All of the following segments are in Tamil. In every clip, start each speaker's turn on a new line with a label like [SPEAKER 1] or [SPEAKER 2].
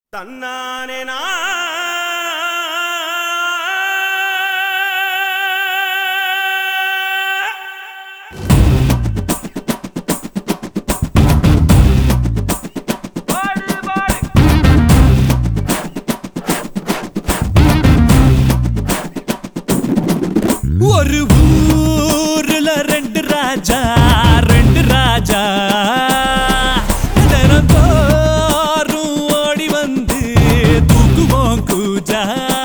[SPEAKER 1] தன்னானே
[SPEAKER 2] ஒரு ஊர்ல ரெண்டு ராஜா ரெண்டு ராஜா தினந்தோறும் ஓடி வந்து தூக்குவோம் கூஜா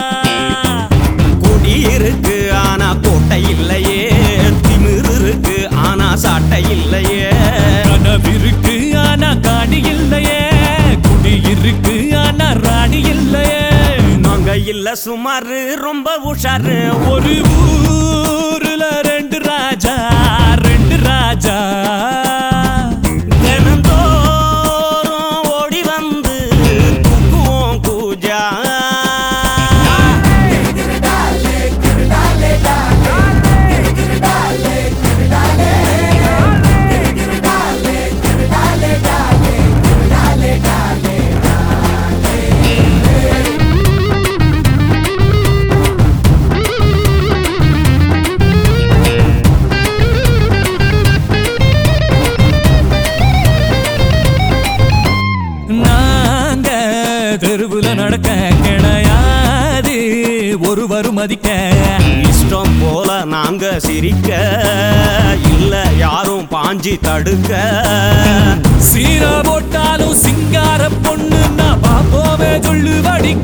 [SPEAKER 1] கொடி இருக்கு ஆனா கோட்டை இல்லையே திமிரு இருக்கு ஆனா சாட்டை இல்லையே
[SPEAKER 2] கனவிருக்கு ஆனா காணி இல்லையே குடி இருக்கு ஆனா ராணி இல்லையே
[SPEAKER 1] நாங்க இல்ல சுமாரு ரொம்ப உஷாரு
[SPEAKER 2] ஒரு ஊர்ல ரெண்டு ராஜா ரெண்டு ராஜா
[SPEAKER 1] தினந்தோறும் ஓடி வந்து தூக்குவோம் கூஜா
[SPEAKER 2] நாங்க தெருவுல நடக்க கிடையாது ஒருவரும் மதிக்க
[SPEAKER 1] இஷ்டம் போல நாங்க சிரிக்க இல்ல யாரும் பாஞ்சி தடுக்க
[SPEAKER 2] சீரா போட்டாலும் சிங்கார பொண்ணு நான் பாப்போமே சொல்லு வடிக்க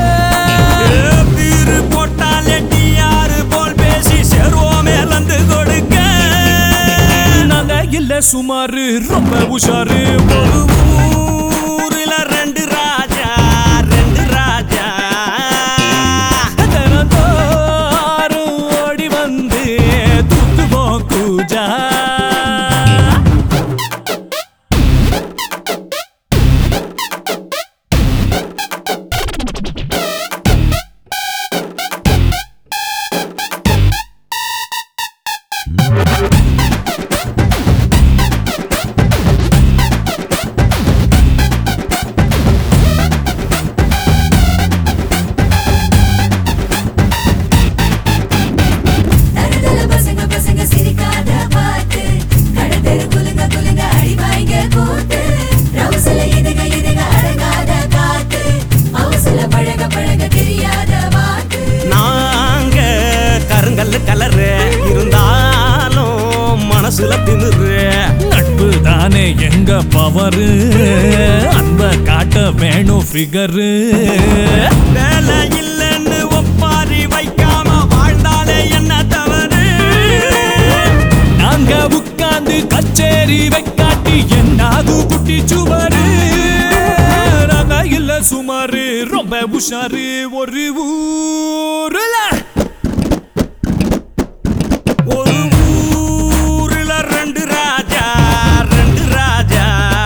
[SPEAKER 1] பீரு போட்டாலே யாரு போல் பேசி செருவோமே லந்து கொடுக்க
[SPEAKER 2] நாங்க இல்ல சுமாரு ரொம்ப உஷாரு
[SPEAKER 1] ஒரு ஊருல ரெண்டு ராஜா ரெண்டு ராஜா
[SPEAKER 2] தினந்தோறும் ஓடி வந்து தூக்குவோம் கூஜா
[SPEAKER 3] தருதல பசங்க பசங்க சிரிக்காத பாட்டு கடத்தெரு குலுங்க குலுங்க அடிவாய்ங்க கூத்து ரவுசல இதுக இதுக அடங்காத காத்து அவசல பழக பழக தெரியாத வாக்கு
[SPEAKER 1] நாங்க கருங்கல்லு கலரு இருந்தாலும் மனசுல திமிரு
[SPEAKER 2] நட்பு தானே எங்க பவரு அன்ப காட்ட வேணும் ஃபிகரு
[SPEAKER 1] வேலை இல்லைன்னு ஒப்பாரி வைக்காம வாழ்ந்தாலே என்ன தவறு
[SPEAKER 2] நாங்க உட்கார்ந்து கச்சேரி வைக்காட்டி என்னாகு குட்டி சுவரு நாங்க இல்ல சுமாரு ரொம்ப உஷாரு ஒரு ஊருல
[SPEAKER 1] ஒரு ஊருல ரெண்டு ராஜா ரெண்டு ராஜா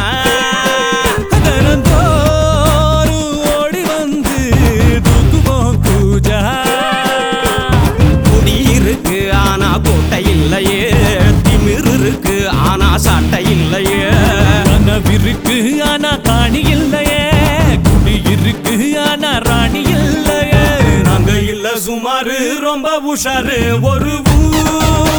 [SPEAKER 2] தினந்தோறும் ஓடி வந்து தூக்குவோம் கூஜா
[SPEAKER 1] குடி இருக்கு ஆனா கோட்டை இல்லையே திமிரு இருக்கு ஆனா சாட்டை இல்லையே
[SPEAKER 2] கனவிருக்கு ஆனா காணி இல்லையே குடி இருக்கு ஆனா ராணி இல்லையே
[SPEAKER 1] நாங்க இல்ல சுமாரு ரொம்ப உஷாரு ஒரு ஊர்